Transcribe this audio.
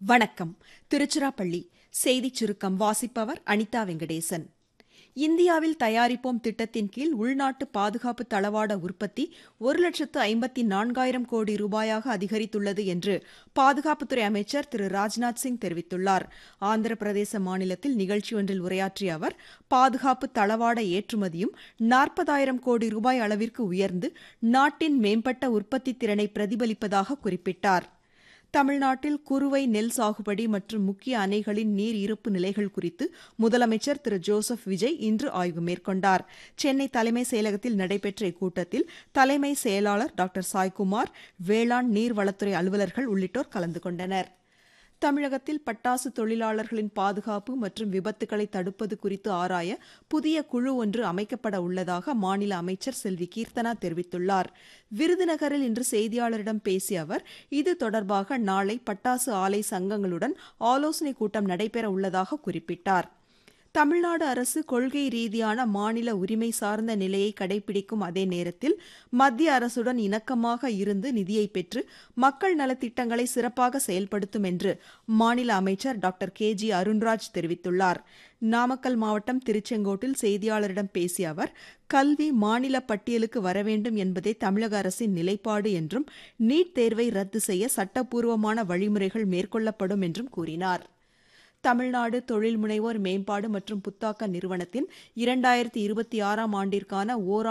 வணக்கம் திருச்சிராப்பள்ளி செய்திச் சுருக்கம் வாசிப்பவர் அனிதா வெங்கடேசன் இந்தியாவில் தயாரிப்போம் திட்டத்தின் கீழ் உள்நாட்டு பாதுகாப்பு தளவாட உற்பத்தி ஒரு லட்சத்து ஐம்பத்தி நான்காயிரம் கோடி ரூபாயாக அதிகரித்துள்ளது என்று பாதுகாப்புத்துறை அமைச்சர் திரு ராஜ்நாத் சிங் தெரிவித்துள்ளார் ஆந்திர பிரதேச மாநிலத்தில் நிகழ்ச்சி ஒன்றில் உரையாற்றிய அவர் பாதுகாப்பு தளவாட ஏற்றுமதியும் நாற்பதாயிரம் கோடி ரூபாய் அளவிற்கு உயர்ந்து நாட்டின் மேம்பட்ட உற்பத்தி திறனை பிரதிபலிப்பதாக குறிப்பிட்டார் தமிழ்நாட்டில் குறுவை நெல் சாகுபடி மற்றும் முக்கிய அணைகளின் நீர் இருப்பு நிலைகள் குறித்து முதலமைச்சர் திரு ஜோசப் விஜய் இன்று ஆய்வு மேற்கொண்டார் சென்னை தலைமைச் செயலகத்தில் நடைபெற்ற இக்கூட்டத்தில் தலைமை செயலாளர் டாக்டர் சாய்குமார் வேளாண் நீர்வளத்துறை அலுவலர்கள் உள்ளிட்டோர் கலந்து கொண்டனர் தமிழகத்தில் பட்டாசு தொழிலாளர்களின் பாதுகாப்பு மற்றும் விபத்துகளை தடுப்பது குறித்து ஆராய புதிய குழு ஒன்று அமைக்கப்பட உள்ளதாக மாநில அமைச்சர் செல்வி கீர்த்தனா தெரிவித்துள்ளார் விருதுநகரில் இன்று செய்தியாளரிடம் பேசிய அவர் இது தொடர்பாக நாளை பட்டாசு ஆலை சங்கங்களுடன் ஆலோசனைக் கூட்டம் நடைபெற உள்ளதாக குறிப்பிட்டார் தமிழ்நாடு அரசு கொள்கை ரீதியான மாநில உரிமை சார்ந்த நிலையை கடைபிடிக்கும் அதே நேரத்தில் மத்திய அரசுடன் இணக்கமாக இருந்து நிதியை பெற்று மக்கள் நலத்திட்டங்களை சிறப்பாக செயல்படுத்தும் என்று மாநில அமைச்சர் டாக்டர் கே ஜி அருண்ராஜ் தெரிவித்துள்ளார் நாமக்கல் மாவட்டம் திருச்செங்கோட்டில் செய்தியாளரிடம் பேசிய அவர் கல்வி மாநில பட்டியலுக்கு வர வேண்டும் என்பதே தமிழக அரசின் நிலைப்பாடு என்றும் நீட் தேர்வை ரத்து செய்ய சட்டப்பூர்வமான வழிமுறைகள் மேற்கொள்ளப்படும் என்றும் கூறினார் தமிழ்நாடு தொழில் முனைவோர் மேம்பாடு மற்றும் புத்தாக்க நிறுவனத்தின் இரண்டாயிரத்தி இருபத்தி ஆறாம் ஆண்டிற்கான ஓர்